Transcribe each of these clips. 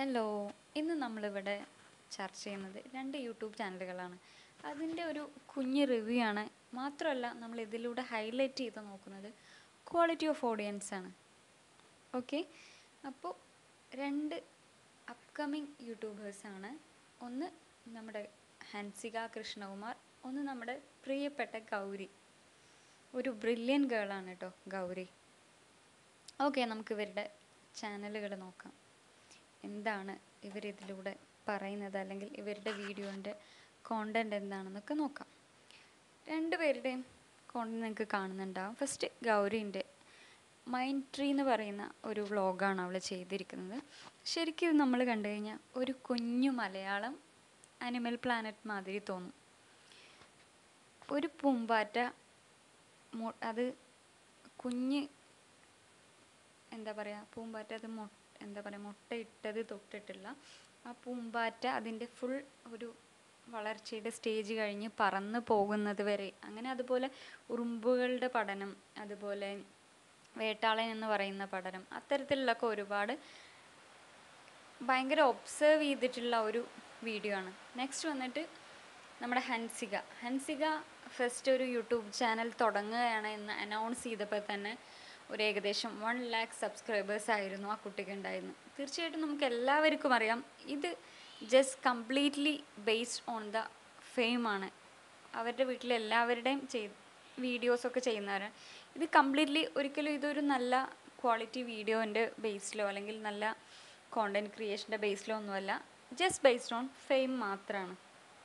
hello ഇന്ന് നമ്മളിവിടെ ചർച്ച ചെയ്യുന്നത് രണ്ട് യൂട്യൂബ് ചാനലുകളാണ് അതിൻ്റെ ഒരു കുഞ്ഞ് റിവ്യൂ ആണ് മാത്രമല്ല നമ്മൾ ഇതിലൂടെ ഹൈലൈറ്റ് ചെയ്ത് നോക്കുന്നത് ക്വാളിറ്റി ഓഫ് ഓഡിയൻസ് ആണ് ഓക്കെ അപ്പോൾ രണ്ട് അപ്കമിങ് യൂട്യൂബേഴ്സാണ് ഒന്ന് നമ്മുടെ ഹൻസിക കൃഷ്ണകുമാർ ഒന്ന് നമ്മുടെ പ്രിയപ്പെട്ട ഗൗരി ഒരു ബ്രില്യൻ ഗേളാണ് കേട്ടോ ഗൗരി ഓക്കെ നമുക്ക് ഇവരുടെ ചാനലുകൾ നോക്കാം എന്താണ് ഇവരിതിലൂടെ പറയുന്നത് അല്ലെങ്കിൽ ഇവരുടെ വീഡിയോൻ്റെ കോണ്ടൻറ് എന്താണെന്നൊക്കെ നോക്കാം രണ്ടുപേരുടെയും കോണ്ടൻറ് നിങ്ങൾക്ക് കാണുന്നുണ്ടാവും ഫസ്റ്റ് ഗൗരീൻ്റെ മൈൻഡ് ട്രീ എന്ന് പറയുന്ന ഒരു വ്ളോഗാണ് അവൾ ചെയ്തിരിക്കുന്നത് ശരിക്കും ഇത് നമ്മൾ കണ്ടു കഴിഞ്ഞാൽ ഒരു കുഞ്ഞു മലയാളം അനിമൽ പ്ലാനറ്റ് മാതിരി തോന്നും ഒരു പൂമ്പാറ്റ മു- അത് കുഞ്ഞ് എന്താ പറയുക പൂമ്പാറ്റ അത് മൊ എന്താ പറയുക മുട്ടയിട്ടത് തൊട്ടിട്ടുള്ള ആ പൂമ്പാറ്റ അതിൻ്റെ ഫുൾ ഒരു വളർച്ചയുടെ സ്റ്റേജ് കഴിഞ്ഞ് പറന്ന് പോകുന്നത് വരെ അങ്ങനെ അതുപോലെ ഉറുമ്പുകളുടെ പഠനം അതുപോലെ വേട്ടാളൻ എന്ന് പറയുന്ന പഠനം അത്തരത്തിലുള്ളൊക്കെ ഒരുപാട് ഭയങ്കര ഒബ്സേർവ് ചെയ്തിട്ടുള്ള ഒരു വീഡിയോ ആണ് നെക്സ്റ്റ് വന്നിട്ട് നമ്മുടെ ഹൻസിക ഹൻസിക ഫസ്റ്റ് ഒരു യൂട്യൂബ് ചാനൽ തുടങ്ങുകയാണ് എന്ന് അനൗൺസ് ചെയ്തപ്പോൾ തന്നെ ഒരു ഏകദേശം വൺ ലാക്ക് സബ്സ്ക്രൈബേഴ്സ് ആയിരുന്നു ആ കുട്ടിക്ക് ഉണ്ടായിരുന്നു തീർച്ചയായിട്ടും നമുക്ക് എല്ലാവർക്കും അറിയാം ഇത് just completely based on the fame ആണ് അവരുടെ വീട്ടിൽ എല്ലാവരുടെയും ചെയ് വീഡിയോസൊക്കെ ചെയ്യുന്നവരാണ് ഇത് കംപ്ലീറ്റ്ലി ഒരിക്കലും ഇതൊരു നല്ല ക്വാളിറ്റി വീഡിയോൻ്റെ ബേസിലോ അല്ലെങ്കിൽ നല്ല കോണ്ടൻറ് ക്രിയേഷൻ്റെ ബേസിലോ ഒന്നുമല്ല ജസ്റ്റ് ബേസ്ഡ് ഓൺ ഫെയിം മാത്രമാണ്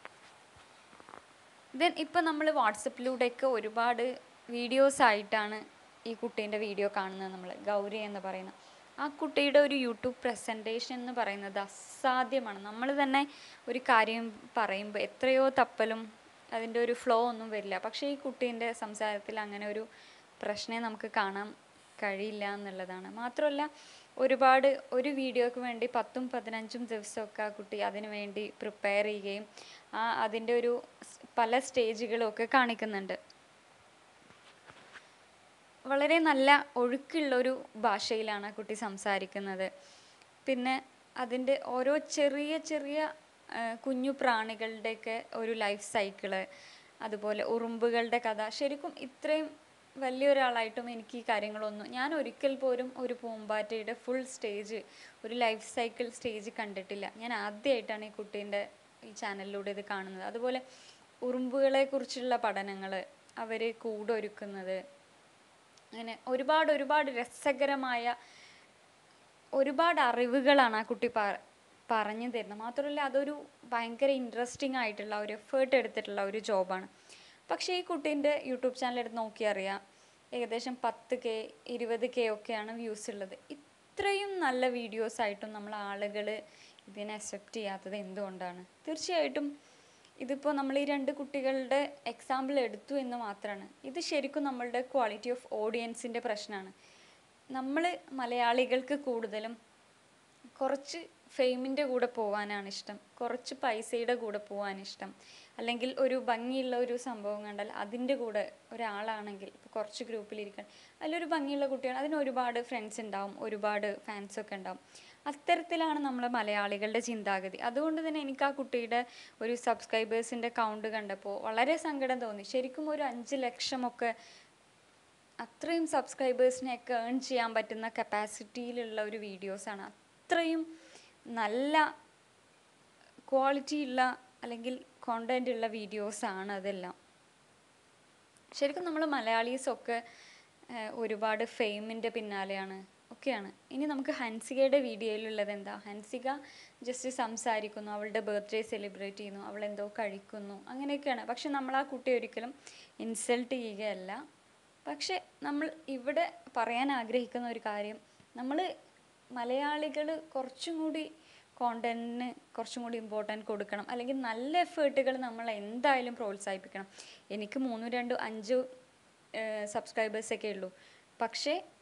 ദെൻ ഇപ്പം നമ്മൾ വാട്സപ്പിലൂടെയൊക്കെ ഒരുപാട് വീഡിയോസ് ആയിട്ടാണ് ഈ കുട്ടീൻ്റെ വീഡിയോ കാണുന്നത് നമ്മൾ ഗൗരി എന്ന് പറയുന്ന ആ കുട്ടിയുടെ ഒരു യൂട്യൂബ് പ്രസൻറ്റേഷൻ എന്ന് പറയുന്നത് അസാധ്യമാണ് നമ്മൾ തന്നെ ഒരു കാര്യം പറയുമ്പോൾ എത്രയോ തപ്പലും അതിൻ്റെ ഒരു ഫ്ലോ ഒന്നും വരില്ല പക്ഷേ ഈ കുട്ടീൻ്റെ സംസാരത്തിൽ അങ്ങനെ ഒരു പ്രശ്നം നമുക്ക് കാണാൻ കഴിയില്ല എന്നുള്ളതാണ് മാത്രമല്ല ഒരുപാട് ഒരു വീഡിയോക്ക് വേണ്ടി പത്തും പതിനഞ്ചും ദിവസമൊക്കെ ആ കുട്ടി അതിനു വേണ്ടി പ്രിപ്പയർ ചെയ്യുകയും ആ അതിൻ്റെ ഒരു സ് പല സ്റ്റേജുകളും ഒക്കെ കാണിക്കുന്നുണ്ട് വളരെ നല്ല ഒഴുക്കുള്ള ഒരു ഭാഷയിലാണ് ആ കുട്ടി സംസാരിക്കുന്നത് പിന്നെ അതിൻ്റെ ഓരോ ചെറിയ ചെറിയ ആ, കുഞ്ഞു പ്രാണികളുടെയൊക്കെ ഒരു ലൈഫ് സൈക്കിള് അതുപോലെ ഉറുമ്പുകളുടെ കഥ ശരിക്കും ഇത്രയും വലിയൊരാളായിട്ടും എനിക്ക് ഈ കാര്യങ്ങളൊന്നും ഞാൻ ഒരിക്കൽ പോലും ഒരു പൂമ്പാറ്റയുടെ ഫുൾ സ്റ്റേജ് ഒരു ലൈഫ് സൈക്കിൾ സ്റ്റേജ് കണ്ടിട്ടില്ല ഞാൻ ആദ്യമായിട്ടാണ് ഈ കുട്ടീൻ്റെ ഈ ചാനലിലൂടെ ഇത് കാണുന്നത് അതുപോലെ ഉറുമ്പുകളെ കുറിച്ചുള്ള പഠനങ്ങൾ അവർ കൂടൊരുക്കുന്നത് അങ്ങനെ ഒരുപാട് ഒരുപാട് രസകരമായ ഒരുപാട് അറിവുകളാണ് ആ കുട്ടി പ പറഞ്ഞു തരുന്നത് മാത്രമല്ല അതൊരു ഭയങ്കര ഇൻട്രസ്റ്റിംഗ് ആയിട്ടുള്ള ഒരു എഫേർട്ട് എടുത്തിട്ടുള്ള ഒരു ജോബാണ് പക്ഷേ ഈ കുട്ടീൻ്റെ യൂട്യൂബ് ചാനൽ എടുത്ത് നോക്കിയാൽ അറിയാം ഏകദേശം പത്ത് കെ ഇരുപത് കെ ഒക്കെയാണ് വ്യൂസ് ഉള്ളത് ഇത്രയും നല്ല വീഡിയോസ് ആയിട്ടും നമ്മൾ ആളുകൾ ഇതിനെ അക്സെപ്റ്റ് ചെയ്യാത്തത് എന്തുകൊണ്ടാണ് തീർച്ചയായിട്ടും ഇതിപ്പോൾ നമ്മൾ ഈ രണ്ട് കുട്ടികളുടെ എക്സാമ്പിൾ എടുത്തു എന്ന് മാത്രമാണ് ഇത് ശരിക്കും നമ്മളുടെ ക്വാളിറ്റി ഓഫ് ഓഡിയൻസിൻ്റെ പ്രശ്നമാണ് നമ്മൾ മലയാളികൾക്ക് കൂടുതലും കുറച്ച് ഫെയിമിൻ്റെ കൂടെ പോകാനാണ് ഇഷ്ടം കുറച്ച് പൈസയുടെ കൂടെ പോകാൻ ഇഷ്ടം അല്ലെങ്കിൽ ഒരു ഭംഗിയുള്ള ഒരു സംഭവം കണ്ടാൽ അതിൻ്റെ കൂടെ ഒരാളാണെങ്കിൽ ഇപ്പോൾ കുറച്ച് ഗ്രൂപ്പിലിരിക്കണം അതിലൊരു ഭംഗിയുള്ള കുട്ടിയാണ് അതിന് ഒരുപാട് ഫ്രണ്ട്സ് ഉണ്ടാവും ഒരുപാട് ഫാൻസൊക്കെ ഉണ്ടാവും അത്തരത്തിലാണ് നമ്മൾ മലയാളികളുടെ ചിന്താഗതി അതുകൊണ്ട് തന്നെ എനിക്ക് ആ കുട്ടിയുടെ ഒരു സബ്സ്ക്രൈബേഴ്സിൻ്റെ കൗണ്ട് കണ്ടപ്പോൾ വളരെ സങ്കടം തോന്നി ശരിക്കും ഒരു അഞ്ച് ലക്ഷമൊക്കെ അത്രയും സബ്സ്ക്രൈബേഴ്സിനെയൊക്കെ ഏൺ ചെയ്യാൻ പറ്റുന്ന കപ്പാസിറ്റിയിലുള്ള ഒരു വീഡിയോസാണ് അത്രയും നല്ല ക്വാളിറ്റി ഉള്ള അല്ലെങ്കിൽ കോണ്ടൻ്റ് ഉള്ള വീഡിയോസാണ് അതെല്ലാം ശരിക്കും നമ്മൾ മലയാളീസൊക്കെ ഏഹ്, ഒരുപാട് ഫെയിമിൻ്റെ പിന്നാലെയാണ് ഒക്കെയാണ് ഇനി നമുക്ക് ഹൻസികയുടെ വീഡിയോയിലുള്ളത് എന്താ ഹൻസിക ജസ്റ്റ് സംസാരിക്കുന്നു അവളുടെ ബർത്ത്ഡേ സെലിബ്രേറ്റ് ചെയ്യുന്നു അവൾ എന്തോ കഴിക്കുന്നു അങ്ങനെയൊക്കെയാണ് പക്ഷെ നമ്മൾ ആ കുട്ടി ഒരിക്കലും ഇൻസൾട്ട് ചെയ്യുകയല്ല പക്ഷെ നമ്മൾ ഇവിടെ പറയാൻ ആഗ്രഹിക്കുന്ന ഒരു കാര്യം നമ്മൾ മലയാളികൾ കുറച്ചും കൂടി കോണ്ടന്റിന് കുറച്ചും കൂടി ഇമ്പോർട്ടൻറ്റ് കൊടുക്കണം അല്ലെങ്കിൽ നല്ല എഫേർട്ടുകൾ നമ്മൾ എന്തായാലും പ്രോത്സാഹിപ്പിക്കണം എനിക്ക് മൂന്നും രണ്ടും അഞ്ച് സബ്സ്ക്രൈബേഴ്സൊക്കെ ഉള്ളൂ പക്ഷേ